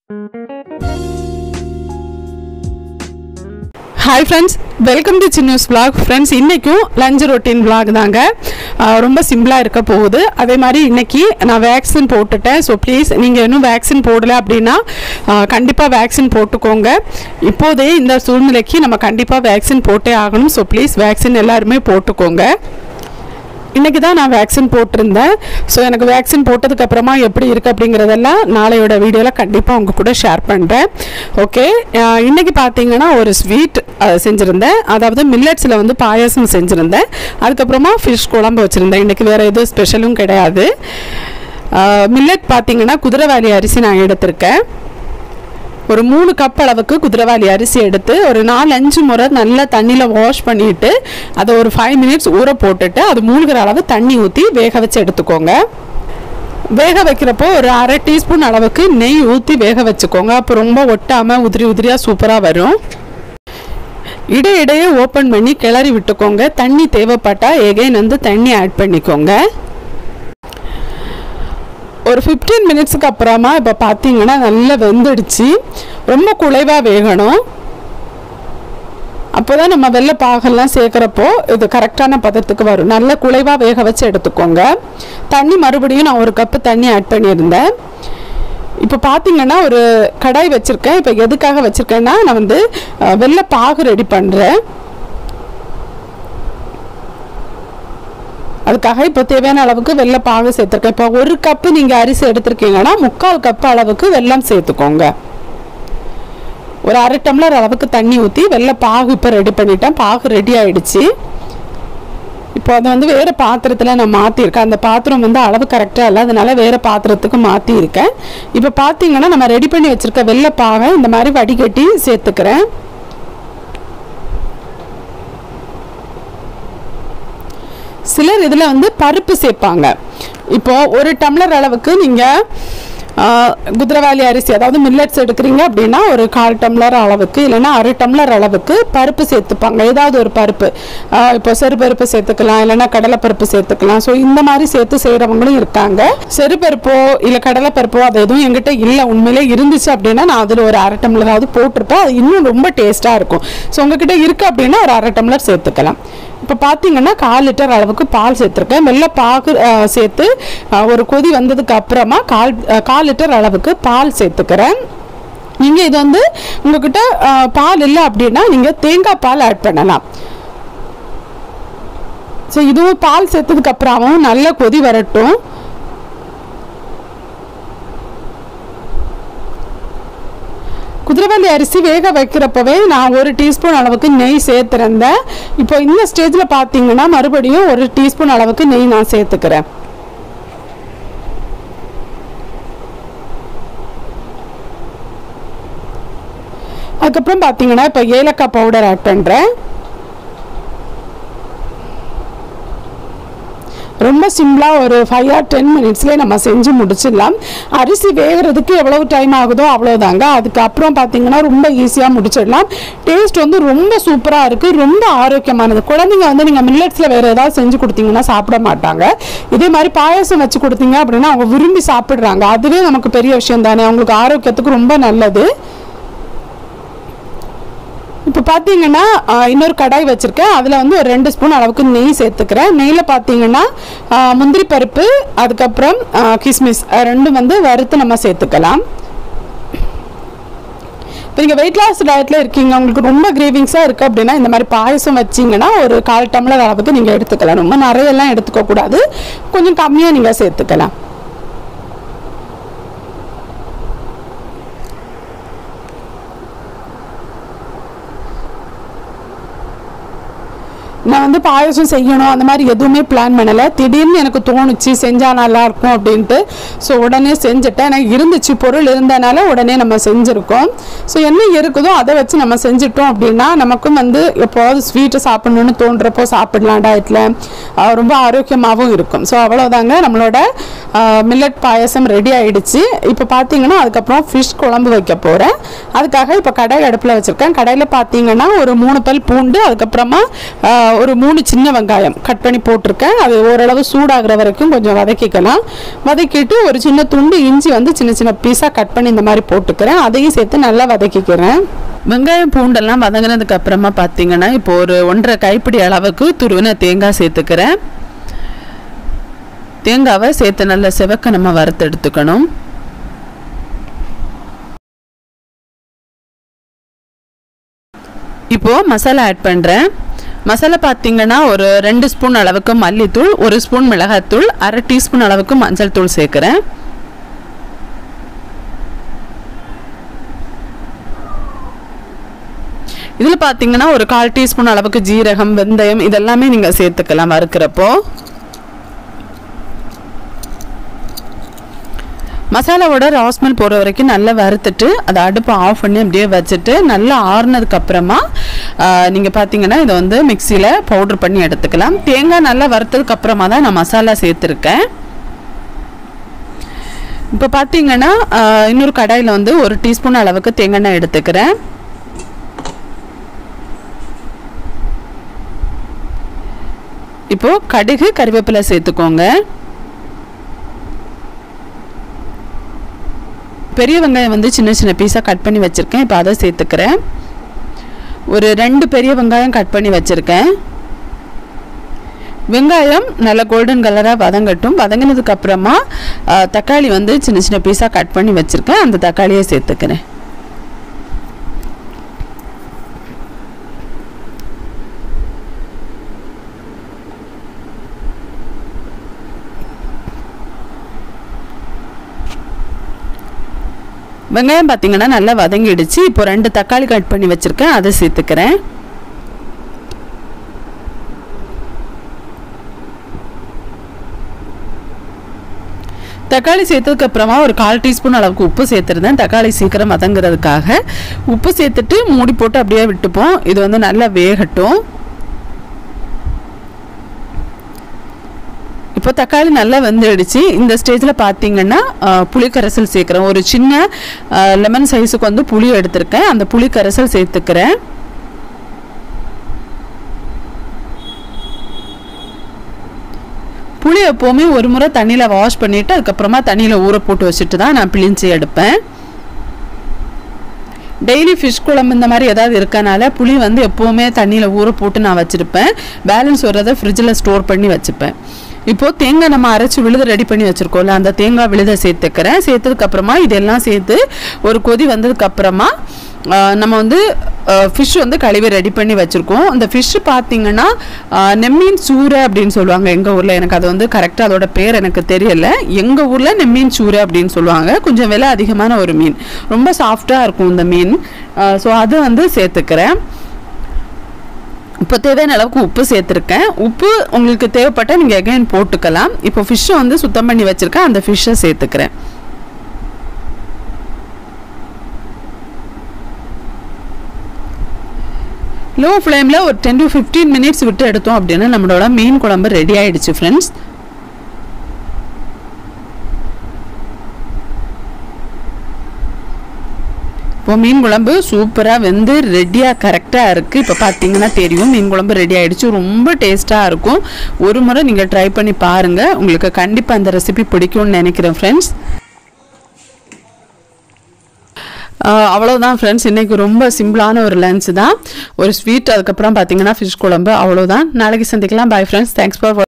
hi friends welcome to சின்னூஸ் vlog friends இன்றைக்கும் lunch routine vlog தாங்க ஆஹ் ரொம்ப சிம்பிளாக இருக்க போகுது அதே மாதிரி இன்னைக்கு நான் வேக்சின் போட்டுட்டேன் ஸோ ப்ளீஸ் நீங்கள் இன்னும் வேக்சின் போடலை அப்படின்னா கண்டிப்பாக வேக்சின் போட்டுக்கோங்க இப்போதே இந்த சூழ்நிலைக்கு நம்ம கண்டிப்பாக வேக்சின் போட்டே ஆகணும் ஸோ ப்ளீஸ் வேக்சின் எல்லாருமே போட்டுக்கோங்க இன்றைக்கி தான் நான் வேக்சின் போட்டிருந்தேன் ஸோ எனக்கு வேக்சின் போட்டதுக்கு அப்புறமா எப்படி இருக்குது அப்படிங்கிறதெல்லாம் நாளையோட வீடியோவில் கண்டிப்பாக உங்கள் கூட ஷேர் பண்ணுறேன் ஓகே இன்றைக்கி பார்த்தீங்கன்னா ஒரு ஸ்வீட் செஞ்சுருந்தேன் அதாவது மில்லட்ஸில் வந்து பாயாசம் செஞ்சுருந்தேன் அதுக்கப்புறமா ஃபிஷ் குழம்பு வச்சுருந்தேன் இன்றைக்கி வேறு எதுவும் ஸ்பெஷலும் கிடையாது மில்லட் பார்த்தீங்கன்னா குதிரைவாலி அரிசி நான் எடுத்திருக்கேன் ஒரு மூணு கப் அளவுக்கு குதிரைவாலி அரிசி எடுத்து ஒரு நாலு அஞ்சு முறை நல்லா தண்ணியில் வாஷ் பண்ணிட்டு அதை ஒரு ஃபைவ் மினிட்ஸ் ஊற போட்டுட்டு அது மூழ்கிற அளவு தண்ணி ஊற்றி வேக வச்சு எடுத்துக்கோங்க வேக வைக்கிறப்போ ஒரு அரை டீஸ்பூன் அளவுக்கு நெய் ஊற்றி வேக வச்சுக்கோங்க அப்போ ரொம்ப ஒட்டாமல் உதிரி உதிரியாக சூப்பராக வரும் இடையிடையே ஓப்பன் பண்ணி கிளறி விட்டுக்கோங்க தண்ணி தேவைப்பட்டால் எகைன் வந்து தண்ணி ஆட் பண்ணிக்கோங்க ஒரு ஃபிஃப்டீன் மினிட்ஸுக்கு அப்புறமா இப்போ பார்த்தீங்கன்னா நல்லா வெந்துடுச்சு ரொம்ப குலைவாக வேகணும் அப்போ தான் நம்ம வெள்ளை பாகெல்லாம் சேர்க்குறப்போ இது கரெக்டான பதத்துக்கு வரும் நல்ல குலைவாக வேக வச்சு எடுத்துக்கோங்க தண்ணி மறுபடியும் நான் ஒரு கப்பு தண்ணி ஆட் பண்ணியிருந்தேன் இப்போ பார்த்தீங்கன்னா ஒரு கடாய் வச்சுருக்கேன் இப்போ எதுக்காக வச்சுருக்கேன்னா நான் வந்து அஹ், வெள்ளை பாகு ரெடி பண்ணுறேன் அதுக்காக இப்போ தேவையான அளவுக்கு வெள்ளை பாகு சேர்த்துருக்கேன் இப்போ ஒரு கப்பு நீங்கள் அரிசி எடுத்திருக்கீங்கன்னா முக்கால் கப்பு அளவுக்கு வெல்லம் சேர்த்துக்கோங்க ஒரு அரை டம்ளர் அளவுக்கு தண்ணி ஊற்றி வெள்ளை பாகு இப்போ ரெடி பண்ணிட்டேன் பாகு ரெடி ஆயிடுச்சு இப்போ அதை வந்து வேறு பாத்திரத்தில் நான் மாற்றிருக்கேன் அந்த பாத்திரம் வந்து அளவு கரெக்டாக இல்லை அதனால வேறு பாத்திரத்துக்கு மாற்றிருக்கேன் இப்போ பார்த்தீங்கன்னா நம்ம ரெடி பண்ணி வச்சுருக்க வெள்ளை பாகை இந்த மாதிரி வடிகட்டி சேர்த்துக்கிறேன் சிலர் இதில் வந்து பருப்பு சேர்ப்பாங்க இப்போ ஒரு டம்ளர் அளவுக்கு நீங்கள் குதிரவாளி அரிசி அதாவது மில்லட்ஸ் எடுக்கிறீங்க அப்படின்னா ஒரு கால் டம்ளர் அளவுக்கு இல்லைன்னா அரை டம்ளர் அளவுக்கு பருப்பு சேர்த்துப்பாங்க ஏதாவது ஒரு பருப்பு ஆஹ் இப்போ செருப்பருப்பு சேர்த்துக்கலாம் இல்லைன்னா கடலைப்பருப்பு சேர்த்துக்கலாம் ஸோ இந்த மாதிரி சேர்த்து செய்கிறவங்களும் இருக்காங்க செருப்பருப்போ இல்லை கடலைப்பருப்போ அது எதுவும் எங்கிட்ட இல்லை உண்மையிலே இருந்துச்சு அப்படின்னா நான் அதில் ஒரு அரை டம்ளராவது போட்டிருப்பேன் அது இன்னும் ரொம்ப டேஸ்ட்டாக இருக்கும் ஸோ உங்ககிட்ட இருக்குது அப்படின்னா ஒரு அரை டம்ளர் சேர்த்துக்கலாம் இப்போ பார்த்தீங்கன்னா கால் லிட்டர் அளவுக்கு பால் சேர்த்துருக்கேன் வெள்ளை பாகு அஹ், சேர்த்து அஹ், ஒரு கொதி வந்ததுக்கு அப்புறமா கால் அஹ், கால் லிட்டர் அளவுக்கு பால் சேர்த்துக்கிறேன் நீங்கள் இது வந்து உங்ககிட்ட அஹ், பால் இல்லை அப்படின்னா நீங்கள் தேங்காய் பால் ஆட் பண்ணலாம் ஸோ இதுவும் பால் சேர்த்ததுக்கு அப்புறமும் நல்ல கொதி வரட்டும் குதிரைவாலி அரிசி வேக வைக்கிறப்பவே நான் ஒரு டீஸ்பூன் அளவுக்கு நெய் சேர்த்துருந்தேன் இப்போ இந்த ஸ்டேஜில் பார்த்தீங்கன்னா மறுபடியும் ஒரு டீஸ்பூன் அளவுக்கு நெய் நான் சேர்த்துக்கிறேன் அதுக்கப்புறம் பார்த்தீங்கன்னா இப்போ ஏலக்காய் பவுடர் ஆட் பண்ணுறேன் ரொம்ப சிம்பிளாக ஒரு ஃபைவ் ஆர் டென் மினிட்ஸ்லேயே நம்ம செஞ்சு முடிச்சிடலாம் அரிசி வேகிறதுக்கு எவ்வளவு டைம் ஆகுதோ அவ்வளோதாங்க அதுக்கப்புறம் பார்த்தீங்கன்னா ரொம்ப ஈஸியாக முடிச்சிடலாம் டேஸ்ட் வந்து ரொம்ப சூப்பராக இருக்குது ரொம்ப ஆரோக்கியமானது குழந்தைங்க வந்து நீங்கள் மில்லட்ஸில் வேறு ஏதாவது செஞ்சு கொடுத்தீங்கன்னா சாப்பிட மாட்டாங்க இதே மாதிரி பாயாசம் வச்சு கொடுத்தீங்க அப்படின்னா அவங்க விரும்பி சாப்பிட்றாங்க அதுவே நமக்கு பெரிய விஷயம் தானே அவங்களுக்கு ஆரோக்கியத்துக்கு ரொம்ப நல்லது இப்போ பார்த்தீங்கன்னா ஆஹ், இன்னொரு கடாய் வச்சுருக்கேன் அதில் வந்து ஒரு ரெண்டு ஸ்பூன் அளவுக்கு நெய் சேர்த்துக்கிறேன் நெய்யில் பார்த்தீங்கன்னா ஆஹ், முந்திரி பருப்பு அதுக்கப்புறம் ஆஹ், கிஸ்மிஸ் அஹ், ரெண்டும் வந்து வறுத்து நம்ம சேர்த்துக்கலாம் இப்போ நீங்கள் வெயிட் லாஸ் டயட்டில் இருக்கீங்க உங்களுக்கு ரொம்ப கிரேவிங்ஸாக இருக்குது அப்படின்னா இந்த மாதிரி பாயசம் வச்சிங்கன்னா ஒரு கால் டம்ளர் அளவுக்கு நீங்கள் எடுத்துக்கலாம் ரொம்ப நிறையெல்லாம் எடுத்துக்கக்கூடாது கொஞ்சம் கம்மியாக நீங்கள் சேர்த்துக்கலாம் நான் வந்து பாயசம் செய்யணும் அந்த மாதிரி எதுவுமே பிளான் பண்ணலை திடீர்னு எனக்கு தோணுச்சு செஞ்சால் நல்லா இருக்கும் அப்படின்ட்டு ஸோ உடனே செஞ்சுட்டேன் எனக்கு இருந்துச்சு பொருள் இருந்தனால உடனே நம்ம செஞ்சுருக்கோம் ஸோ என்ன இருக்குதோ அதை வச்சு நம்ம செஞ்சுட்டோம் அப்படின்னா நமக்கும் வந்து எப்போவாவது ஸ்வீட்டு சாப்பிடணும்னு தோன்றப்போ சாப்பிடலாம் டயட்டில் ரொம்ப ஆரோக்கியமாகவும் இருக்கும் ஸோ அவ்வளோதாங்க நம்மளோட மில்லட் பாயசம் ரெடி ஆயிடுச்சு இப்போ பார்த்தீங்கன்னா அதுக்கப்புறம் ஃபிஷ் குழம்பு வைக்க போகிறேன் அதுக்காக இப்போ கடை அடுப்பில் வச்சுருக்கேன் கடையில் பார்த்தீங்கன்னா ஒரு மூணு பல் பூண்டு அதுக்கப்புறமா ஆஹ், ஒரு மூணு சின்ன வெங்காயம் கட் பண்ணி போட்டிருக்கேன் அது ஓரளவு சூடாகிற வரைக்கும் கொஞ்சம் வதக்கிக்கலாம் வதக்கிட்டு ஒரு சின்ன துண்டு இஞ்சி வந்து சின்ன சின்ன பீஸாக கட் பண்ணி இந்த மாதிரி போட்டுக்கிறேன் அதையும் சேர்த்து நல்லா வதக்கிக்கிறேன் வெங்காயம் பூண்டெல்லாம் வதங்கினதுக்கு அப்புறமா பார்த்தீங்கன்னா இப்போ ஒரு ஒன்றரை கைப்பிடி அளவுக்கு துருவின தேங்காய் சேர்த்துக்கிறேன் தேங்காவை சேர்த்து நல்லா செவக்க நம்ம வறுத்து எடுத்துக்கணும் இப்போ மசாலா ஆட் பண்ணுறேன் மசாலா பார்த்தீங்கன்னா ஒரு ரெண்டு ஸ்பூன் அளவுக்கு மல்லித்தூள் ஒரு ஸ்பூன் மிளகாத்தூள் அரை டீஸ்பூன் அளவுக்கு மஞ்சள் தூள் சேர்க்குறேன் இதில் பார்த்தீங்கன்னா ஒரு கால் டீஸ்பூன் அளவுக்கு ஜீரகம் வெந்தயம் இதெல்லாமே நீங்கள் சேர்த்துக்கலாம் வறுக்கிறப்போ மசாலாவோட ராஸ்மெல் போகிற வரைக்கும் நல்லா வறுத்துட்டு அதை அடுப்பை ஆஃப் பண்ணி அப்படியே வச்சுட்டு நல்லா ஆறுனதுக்கு அப்புறமா நீங்கள் பார்த்தீங்கன்னா இதை வந்து மிக்சியில் பவுட்ரு பண்ணி எடுத்துக்கலாம் தேங்காய் நல்லா வறுத்ததுக்கு அப்புறமா தான் நான் மசாலா சேர்த்துருக்கேன் இப்போ பார்த்தீங்கன்னா இன்னொரு கடாயில் வந்து ஒரு டீஸ்பூன் அளவுக்கு தேங்காய் எண்ணெய் எடுத்துக்கிறேன் இப்போது கடுகு கருவேப்பிலை சேர்த்துக்கோங்க பெரிய வெங்காயம் வந்து சின்ன சின்ன பீஸாக கட் பண்ணி வச்சுருக்கேன் இப்போ அதை சேர்த்துக்கிறேன் ஒரு ரெண்டு பெரிய வெங்காயம் கட் பண்ணி வச்சுருக்கேன் வெங்காயம் நல்லா கோல்டன் கலராக வதங்கட்டும் வதங்கினதுக்கு அப்புறமா தக்காளி வந்து சின்ன சின்ன பீஸாக கட் பண்ணி வச்சுருக்கேன் அந்த தக்காளியை சேர்த்துக்கிறேன் வெங்காயம் பார்த்தீங்கன்னா நல்லா வதங்கிடுச்சு இப்போ ரெண்டு தக்காளி கட் பண்ணி வச்சுருக்கேன் அதை சேர்த்துக்கிறேன் தக்காளி சேர்த்ததுக்கு அப்புறமா ஒரு கால் டீஸ்பூன் அளவுக்கு உப்பு சேர்த்துருந்தேன் தக்காளி சீக்கிரம் வதங்குறதுக்காக உப்பு சேர்த்துட்டு மூடி போட்டு அப்படியே விட்டுப்போம் இது வந்து நல்லா வேகட்டும் இப்போ தக்காளி நல்லா வெந்துடுச்சு இந்த ஸ்டேஜில் பார்த்தீங்கன்னா புளி கரைசல் சேர்க்குறேன் ஒரு சின்ன லெமன் சைஸுக்கு வந்து புளி எடுத்திருக்கேன் அந்த புளி கரைசல் சேர்த்துக்கிறேன் புளி எப்போவுமே ஒரு முறை தண்ணியில் வாஷ் பண்ணிவிட்டு அதுக்கப்புறமா தண்ணியில் ஊற போட்டு வச்சுட்டு தான் நான் பிழிஞ்சு எடுப்பேன் டெய்லி ஃபிஷ் குழம்பு இந்த மாதிரி ஏதாவது இருக்கனால புளி வந்து எப்போவுமே தண்ணியில் ஊற போட்டு நான் வச்சுருப்பேன் பேலன்ஸ் வரதை ஃப்ரிட்ஜில் ஸ்டோர் பண்ணி வச்சுப்பேன் இப்போது தேங்காய் நம்ம அரைச்சி விழுத ரெடி பண்ணி வச்சுருக்கோம்ல அந்த தேங்காய் விழுதை சேர்த்துக்கிறேன் சேர்த்ததுக்கப்புறமா இதெல்லாம் சேர்த்து ஒரு கொதி வந்ததுக்கப்புறமா நம்ம வந்து ஃபிஷ் வந்து கழுவி ரெடி பண்ணி வச்சுருக்கோம் அந்த ஃபிஷ்ஷு பார்த்தீங்கன்னா நெம்மீன் சூரை அப்படின்னு சொல்லுவாங்க எங்கள் ஊரில் எனக்கு அது வந்து கரெக்டாக அதோட பேர் எனக்கு தெரியலை எங்கள் ஊரில் நெம்மீன் சூரை அப்படின்னு சொல்லுவாங்க கொஞ்சம் விலை அதிகமான ஒரு மீன் ரொம்ப சாஃப்டாக இருக்கும் இந்த மீன் ஸோ அது வந்து சேர்த்துக்கிறேன் இப்போ தேவையான அளவுக்கு உப்பு சேர்த்துருக்கேன் உப்பு உங்களுக்கு தேவைப்பட்டால் நீங்கள் எகைன் போட்டுக்கலாம் இப்போ ஃபிஷ்ஷை வந்து சுத்தம் பண்ணி வச்சுருக்கேன் அந்த ஃபிஷ்ஷை சேர்த்துக்கிறேன் லோ ஃப்ளேமில் ஒரு டென் டு ஃபிஃப்டீன் மினிட்ஸ் விட்டு எடுத்தோம் அப்படின்னா நம்மளோட மீன் குழம்பு ரெடி ஆகிடுச்சு ஃப்ரெண்ட்ஸ் இப்போ மீன் குழம்பு சூப்பராக வெந்து ரெடியாக கரெக்டாக இருக்குது இப்போ பார்த்தீங்கன்னா தெரியும் மீன் குழம்பு ரெடி ஆகிடுச்சு ரொம்ப டேஸ்ட்டாக இருக்கும் ஒரு முறை நீங்கள் ட்ரை பண்ணி பாருங்கள் உங்களுக்கு கண்டிப்பாக அந்த ரெசிபி பிடிக்கும்னு நினைக்கிறேன் ஃப்ரெண்ட்ஸ் அவ்வளோதான் ஃப்ரெண்ட்ஸ் இன்றைக்கி ரொம்ப சிம்பிளான ஒரு லன்ச் தான் ஒரு ஸ்வீட் அதுக்கப்புறம் பார்த்தீங்கன்னா ஃபிஷ் குழம்பு அவ்வளோதான் நாளைக்கு சந்திக்கலாம் பாய் ஃப்ரெண்ட்ஸ் தேங்க்ஸ் ஃபார்